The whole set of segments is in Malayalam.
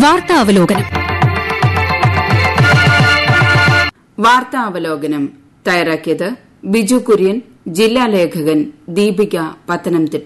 വാർത്താ അവലോകനം വാർത്താ അവലോകനം തയ്യാറാക്കിയത് ബിജു കുര്യൻ ജില്ലാ ലേഖകൻ ദീപിക പത്തനംതിട്ട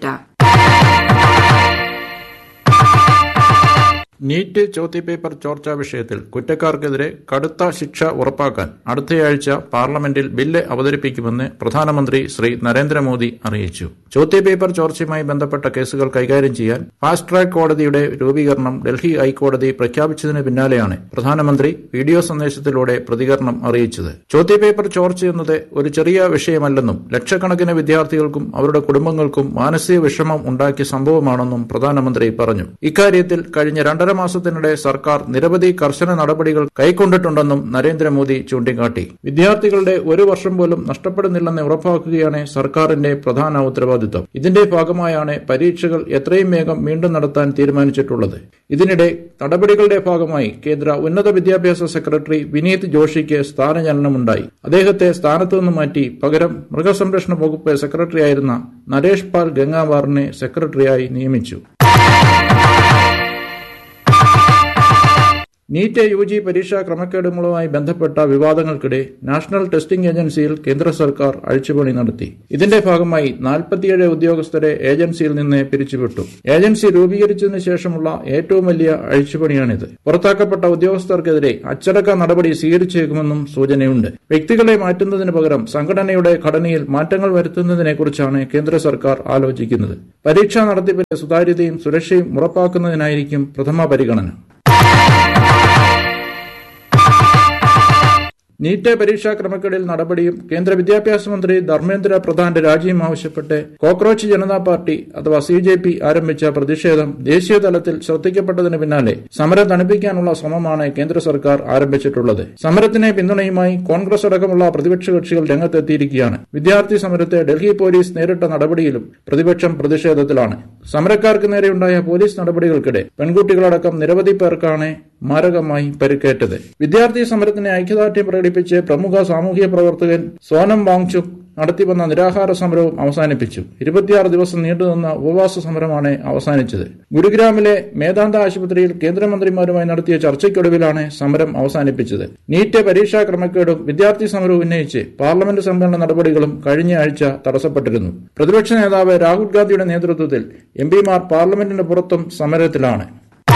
നീറ്റ് ചോദ്യപേപ്പർ ചോർച്ചാ വിഷയത്തിൽ കുറ്റക്കാർക്കെതിരെ കടുത്ത ശിക്ഷ ഉറപ്പാക്കാൻ അടുത്തയാഴ്ച പാർലമെന്റിൽ ബില്ല് അവതരിപ്പിക്കുമെന്ന് പ്രധാനമന്ത്രി ശ്രീ നരേന്ദ്രമോദി അറിയിച്ചു ചോദ്യപേപ്പർ ചോർച്ചയുമായി ബന്ധപ്പെട്ട കേസുകൾ കൈകാര്യം ചെയ്യാൻ ഫാസ്റ്റ് ട്രാക്ക് കോടതിയുടെ രൂപീകരണം ഡൽഹി ഹൈക്കോടതി പ്രഖ്യാപിച്ചതിന് പിന്നാലെയാണ് പ്രധാനമന്ത്രി വീഡിയോ സന്ദേശത്തിലൂടെ പ്രതികരണം അറിയിച്ചത് ചോദ്യപേപ്പർ ചോർച്ചയെന്നത് ഒരു ചെറിയ വിഷയമല്ലെന്നും ലക്ഷക്കണക്കിന് വിദ്യാർത്ഥികൾക്കും അവരുടെ കുടുംബങ്ങൾക്കും മാനസിക വിഷമം ഉണ്ടാക്കിയ സംഭവമാണെന്നും പ്രധാനമന്ത്രി പറഞ്ഞു ഇക്കാര്യത്തിൽ കഴിഞ്ഞ രണ്ടര മാസത്തിനിടെ സർക്കാർ നിരവധി കർശന നടപടികൾ കൈക്കൊണ്ടിട്ടുണ്ടെന്നും നരേന്ദ്രമോദി ചൂണ്ടിക്കാട്ടി വിദ്യാർത്ഥികളുടെ ഒരു വർഷം പോലും നഷ്ടപ്പെടുന്നില്ലെന്ന് ഉറപ്പാക്കുകയാണ് സർക്കാരിന്റെ പ്രധാന ഉത്തരവാദിത്തം ഇതിന്റെ ഭാഗമായാണ് പരീക്ഷകൾ എത്രയും വേഗം വീണ്ടും നടത്താൻ തീരുമാനിച്ചിട്ടുള്ളത് ഇതിനിടെ നടപടികളുടെ ഭാഗമായി കേന്ദ്ര ഉന്നത വിദ്യാഭ്യാസ സെക്രട്ടറി വിനീത് ജോഷിക്ക് സ്ഥാനചലനമുണ്ടായി അദ്ദേഹത്തെ സ്ഥാനത്തു നിന്ന് മാറ്റി പകരം മൃഗസംരക്ഷണ വകുപ്പ് സെക്രട്ടറിയായിരുന്ന നരേഷ് പാൽ ഗംഗാവാറിനെ സെക്രട്ടറിയായി നിയമിച്ചു നീറ്റ് യു ജി പരീക്ഷാ ക്രമക്കേടുകളുമായി ബന്ധപ്പെട്ട വിവാദങ്ങൾക്കിടെ നാഷണൽ ടെസ്റ്റിംഗ് ഏജൻസിയിൽ കേന്ദ്ര സർക്കാർ അഴിച്ചുപണി നടത്തി ഇതിന്റെ ഭാഗമായി നാൽപ്പത്തിയേഴ് ഉദ്യോഗസ്ഥരെ ഏജൻസിയിൽ നിന്ന് പിരിച്ചുവിട്ടു ഏജൻസി രൂപീകരിച്ചതിനു ശേഷമുള്ള ഏറ്റവും വലിയ അഴിച്ചുപണിയാണിത് പുറത്താക്കപ്പെട്ട ഉദ്യോഗസ്ഥർക്കെതിരെ അച്ചടക്ക നടപടി സ്വീകരിച്ചേക്കുമെന്നും സൂചനയുണ്ട് വ്യക്തികളെ മാറ്റുന്നതിന് പകരം സംഘടനയുടെ ഘടനയിൽ മാറ്റങ്ങൾ വരുത്തുന്നതിനെക്കുറിച്ചാണ് കേന്ദ്ര സർക്കാർ ആലോചിക്കുന്നത് പരീക്ഷാ നടത്തിപ്പിന്റെ സുതാര്യതയും സുരക്ഷയും ഉറപ്പാക്കുന്നതിനായിരിക്കും പ്രഥമ പരിഗണന നീറ്റ് പരീക്ഷാ ക്രമക്കേടിൽ നടപടിയും കേന്ദ്ര വിദ്യാഭ്യാസ മന്ത്രി ധർമ്മേന്ദ്ര പ്രധാന്റെ രാജിയും ആവശ്യപ്പെട്ട് കോക്രോച്ച് ജനതാ പാർട്ടി അഥവാ സി ജെ പി ആരംഭിച്ച പ്രതിഷേധം ദേശീയ തലത്തിൽ ശ്രദ്ധിക്കപ്പെട്ടതിന് പിന്നാലെ സമരം തണുപ്പിക്കാനുള്ള ശ്രമമാണ് കേന്ദ്ര സർക്കാർ ആരംഭിച്ചിട്ടുള്ളത് സമരത്തിന് പിന്തുണയുമായി കോൺഗ്രസ് അടക്കമുള്ള പ്രതിപക്ഷ കക്ഷികൾ രംഗത്തെത്തിയിരിക്കുകയാണ് വിദ്യാർത്ഥി സമരത്തെ ഡൽഹി പോലീസ് നേരിട്ട നടപടിയിലും പ്രതിപക്ഷം പ്രതിഷേധത്തിലാണ് സമരക്കാർക്ക് നേരെയുണ്ടായ പോലീസ് നടപടികൾക്കിടെ പെൺകുട്ടികളടക്കം നിരവധി പേർക്കാണ് മാരകമായി പരിക്കേറ്റത് വിദ്യാർത്ഥി സമരത്തിന് ഐക്യദാർഢ്യം പ്രകടിപ്പിച്ച് പ്രമുഖ സാമൂഹ്യ പ്രവർത്തകൻ സോനം വാങ്ചുക് നടത്തിവന്ന നിരാഹാര സമരവും അവസാനിപ്പിച്ചു ഇരുപത്തിയാറ് ദിവസം നീണ്ടുനിന്ന ഉപവാസ സമരമാണ് അവസാനിച്ചത് ഗുരുഗ്രാമിലെ മേദാന്ത ആശുപത്രിയിൽ കേന്ദ്രമന്ത്രിമാരുമായി നടത്തിയ ചർച്ചയ്ക്കൊടുവിലാണ് സമരം അവസാനിപ്പിച്ചത് നീറ്റ് പരീക്ഷാ ക്രമക്കേടും വിദ്യാർത്ഥി സമരവും ഉന്നയിച്ച് പാർലമെന്റ് സമ്മേളന നടപടികളും കഴിഞ്ഞ ആഴ്ച തടസ്സപ്പെട്ടിരുന്നു പ്രതിപക്ഷ നേതാവ് രാഹുൽ ഗാന്ധിയുടെ നേതൃത്വത്തിൽ എം പിമാർ പാർലമെന്റിന് പുറത്തും സമരത്തിലാണ്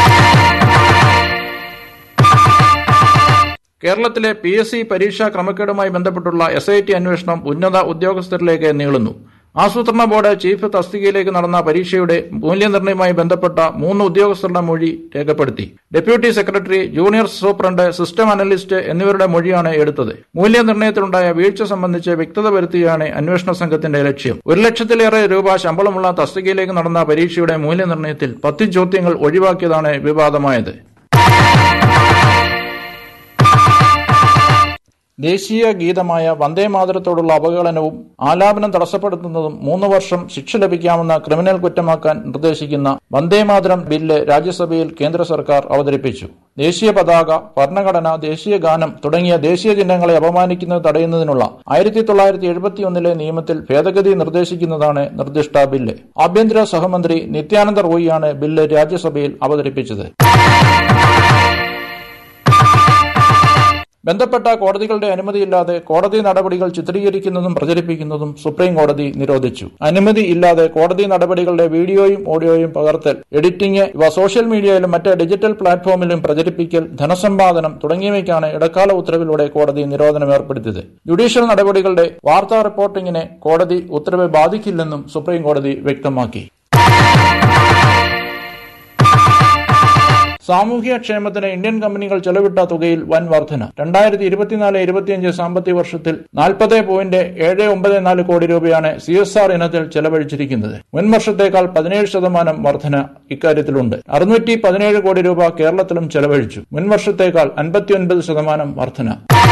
കേരളത്തിലെ പി എസ് സി പരീക്ഷാ ക്രമക്കേടുമായി ബന്ധപ്പെട്ടുള്ള എസ് ഐ ടി അന്വേഷണം ഉന്നത ഉദ്യോഗസ്ഥരിലേക്ക് നീളുന്നു ആസൂത്രണ ബോർഡ് ചീഫ് തസ്തികയിലേക്ക് നടന്ന പരീക്ഷയുടെ മൂല്യനിർണ്ണയവുമായി ബന്ധപ്പെട്ട മൂന്ന് ഉദ്യോഗസ്ഥരുടെ മൊഴി രേഖപ്പെടുത്തി deputy secretary junior superintendent system analyst എന്നിവരുടെ മൊഴിയാണ് എടുത്തത് മൂല്യനിർണ്ണയത്തിലുണ്ടായ വീഴ്ച സംബന്ധിച്ച് വ്യക്തത വരുത്തുകയാണ് അന്വേഷണ സംഘത്തിന്റെ ലക്ഷ്യം ഒരു ലക്ഷത്തിലേറെ രൂപ ശമ്പളമുള്ള തസ്തികയിലേക്ക് നടന്ന പരീക്ഷയുടെ മൂല്യനിർണ്ണയത്തിൽ പത്ത് ചോദ്യങ്ങൾ ഒഴിവാക്കിയതാണ് വിവാദമായത് ദേശീയ ഗീതമായ വന്ദേമാതരത്തോടുള്ള അവഹേളനവും ആലാപനം തടസ്സപ്പെടുത്തുന്നതും മൂന്ന് വർഷം ശിക്ഷ ലഭിക്കാവുന്ന ക്രിമിനൽ കുറ്റമാക്കാൻ നിർദ്ദേശിക്കുന്ന വന്ദേമാതരം ബില്ല് രാജ്യസഭയിൽ കേന്ദ്ര സർക്കാർ അവതരിപ്പിച്ചു ദേശീയ പതാക ഭരണഘടന ദേശീയ ഗാനം തുടങ്ങിയ ദേശീയ ചിഹ്നങ്ങളെ അപമാനിക്കുന്നത് തടയുന്നതിനുള്ള ആയിരത്തി തൊള്ളായിരത്തി എഴുപത്തിയൊന്നിലെ നിയമത്തിൽ ഭേദഗതി നിർദ്ദേശിക്കുന്നതാണ് നിർദ്ദിഷ്ട ബില്ല് ആഭ്യന്തര സഹമന്ത്രി നിത്യാനന്ദ റോയിയാണ് ബില്ല് രാജ്യസഭയിൽ അവതരിപ്പിച്ചത് ബന്ധപ്പെട്ട കോടതികളുടെ അനുമതിയില്ലാതെ കോടതി നടപടികൾ ചിത്രീകരിക്കുന്നതും പ്രചരിപ്പിക്കുന്നതും സുപ്രീം കോടതി നിരോധിച്ചു അനുമതി ഇല്ലാതെ കോടതി നടപടികളുടെ വീഡിയോയും ഓഡിയോയും പകർത്തൽ എഡിറ്റിംഗ് ഇവ സോഷ്യൽ മീഡിയയിലും മറ്റ് ഡിജിറ്റൽ പ്ലാറ്റ്ഫോമിലും പ്രചരിപ്പിക്കൽ ധനസമ്പാദനം തുടങ്ങിയവയ്ക്കാണ് ഇടക്കാല ഉത്തരവിലൂടെ കോടതി നിരോധനം ഏർപ്പെടുത്തിയത് ജുഡീഷ്യൽ നടപടികളുടെ വാർത്താ റിപ്പോർട്ടിംഗിനെ കോടതി ഉത്തരവ് ബാധിക്കില്ലെന്നും സുപ്രീം കോടതി വ്യക്തമാക്കി സാമൂഹ്യ ക്ഷേമത്തിന് ഇന്ത്യൻ കമ്പനികൾ ചെലവിട്ട തുകയിൽ വൻ വർധന രണ്ടായിരത്തി ഇരുപത്തിനാല് ഇരുപത്തിയഞ്ച് സാമ്പത്തിക വർഷത്തിൽ നാൽപ്പത് പോയിന്റ് ഏഴ് ഒമ്പത് നാല് കോടി രൂപയാണ് സി എസ് ആർ ഇനത്തിൽ ചെലവഴിച്ചിരിക്കുന്നത് മുൻ വർഷത്തേക്കാൾ പതിനേഴ് ശതമാനം വർധന ഇക്കാര്യത്തിലുണ്ട് അറുന്നൂറ്റി പതിനേഴ് കോടി രൂപ കേരളത്തിലും ചെലവഴിച്ചു മുൻ വർഷത്തേക്കാൾ അൻപത്തിയൊൻപത് ശതമാനം വർധന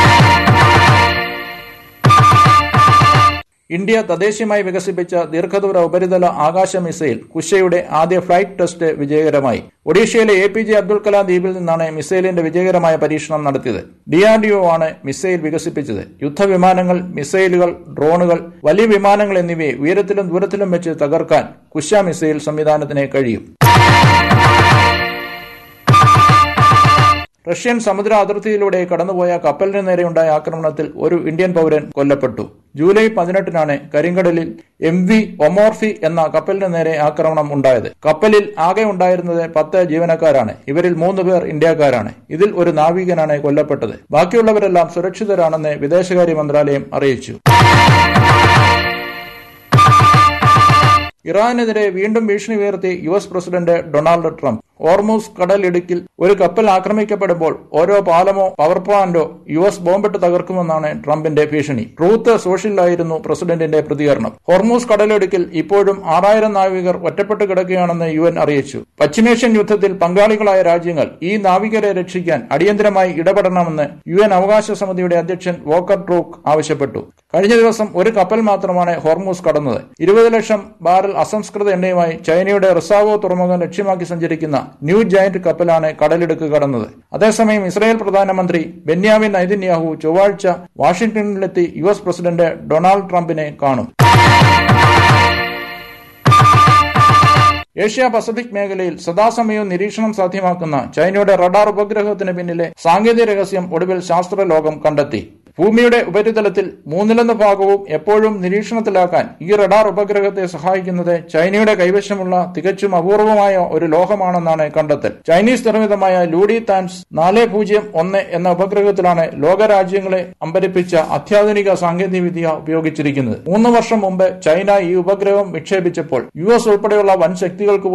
ഇന്ത്യ തദ്ദേശീയമായി വികസിപ്പിച്ച ദീർഘദൂര ഉപരിതല ആകാശ മിസൈൽ കുശയുടെ ആദ്യ ഫ്ലൈറ്റ് ടെസ്റ്റ് വിജയകരമായി ഒഡീഷയിലെ A P J Abdul Kalam ദ്വീപിൽ നിന്നാണ് മിസൈലിന്റെ വിജയകരമായ പരീക്ഷണം നടത്തിയത് ഡിആർഡിഒ ആണ് മിസൈൽ വികസിപ്പിച്ചത് യുദ്ധവിമാനങ്ങൾ മിസൈലുകൾ ഡ്രോണുകൾ വലിയ വിമാനങ്ങൾ എന്നിവയെ ഉയരത്തിലും ദൂരത്തിലും വെച്ച് തകർക്കാൻ കുശ മിസൈൽ സംവിധാനത്തിന് കഴിയും റഷ്യൻ സമുദ്ര അതിർത്തിയിലൂടെ കടന്നുപോയ കപ്പലിന് നേരെയുണ്ടായ ആക്രമണത്തിൽ ഒരു ഇന്ത്യൻ പൗരൻ കൊല്ലപ്പെട്ടു ജൂലൈ പതിനെട്ടിനാണ് കരിങ്കടലിൽ എം വി ഒമോർഫി എന്ന കപ്പലിന് നേരെ ആക്രമണം ഉണ്ടായത് കപ്പലിൽ ആകെ ഉണ്ടായിരുന്നത് പത്ത് ജീവനക്കാരാണ് ഇവരിൽ മൂന്ന് പേർ ഇന്ത്യക്കാരാണ് ഇതിൽ ഒരു നാവികനാണ് കൊല്ലപ്പെട്ടത് ബാക്കിയുള്ളവരെല്ലാം സുരക്ഷിതരാണെന്ന് വിദേശകാര്യ മന്ത്രാലയം അറിയിച്ചു ഇറാനെതിരെ വീണ്ടും ഭീഷണി ഉയർത്തി U S president Donald Trump Hormuz കടലിടുക്കിൽ ഒരു കപ്പൽ ആക്രമിക്കപ്പെടുമ്പോൾ ഓരോ പാലമോ പവർ പ്ലാന്റോ യു എസ് ബോംബിട്ട് തകർക്കുമെന്നാണ് ട്രംപിന്റെ ഭീഷണി ട്രൂത്ത് സോഷ്യലിലായിരുന്നു പ്രസിഡന്റിന്റെ പ്രതികരണം ഹോർമൂസ് കടലിടുക്കിൽ ഇപ്പോഴും ആറായിരം നാവികർ ഒറ്റപ്പെട്ട് കിടക്കുകയാണെന്ന് യു എൻ അറിയിച്ചു പശ്ചിമേഷ്യൻ യുദ്ധത്തിൽ പങ്കാളികളായ രാജ്യങ്ങൾ ഈ നാവികരെ രക്ഷിക്കാൻ അടിയന്തരമായി ഇടപെടണമെന്ന് യു എൻ അവകാശ സമിതിയുടെ അധ്യക്ഷൻ വോക്കർ ട്രൂക്ക് ആവശ്യപ്പെട്ടു കഴിഞ്ഞ ദിവസം ഒരു കപ്പൽ മാത്രമാണ് ഹോർമൂസ് കടന്നത് ഇരുപത് ലക്ഷം ബാരൽ അസംസ്കൃത എണ്ണയുമായി ചൈനയുടെ റിസാവോ തുറമുഖം ലക്ഷ്യമാക്കി സഞ്ചരിക്കുന്ന ന്യൂ ജയന്റ് കപ്പലാണ് കടലിടുക്ക് കടന്നത് അതേസമയം ഇസ്രായേൽ പ്രധാനമന്ത്രി ബെന്യാമിൻ നൈതന്യാഹു ചൊവ്വാഴ്ച വാഷിംഗ്ടണിലെത്തി യു എസ് പ്രസിഡന്റ് ഡൊണാൾഡ് ട്രംപിനെ കാണും ഏഷ്യ പസഫിക് മേഖലയിൽ സദാസമയവും നിരീക്ഷണം സാധ്യമാക്കുന്ന ചൈനയുടെ റഡാർ ഉപഗ്രഹത്തിന് പിന്നിലെ സാങ്കേതിക രഹസ്യം ഒടുവിൽ ശാസ്ത്രലോകം കണ്ടെത്തി ഭൂമിയുടെ ഉപരിതലത്തിൽ മൂന്നിലൊന്ന് ഭാഗവും എപ്പോഴും നിരീക്ഷണത്തിലാക്കാൻ ഈ റഡാർ ഉപഗ്രഹത്തെ സഹായിക്കുന്നത് ചൈനയുടെ കൈവശമുള്ള തികച്ചും അപൂർവമായ ഒരു ലോഹമാണെന്നാണ് കണ്ടെത്തൽ ചൈനീസ് നിർമ്മിതമായ ലൂഡി താൻസ് നാല് പൂജ്യം ഒന്ന് എന്ന ഉപഗ്രഹത്തിലാണ് ലോകരാജ്യങ്ങളെ അമ്പരിപ്പിച്ച അത്യാധുനിക സാങ്കേതികവിദ്യ ഉപയോഗിച്ചിരിക്കുന്നത് മൂന്ന് വർഷം മുമ്പ് ചൈന ഈ ഉപഗ്രഹം വിക്ഷേപിച്ചപ്പോൾ യു എസ് ഉൾപ്പെടെയുള്ള വൻ ശക്തികൾക്ക്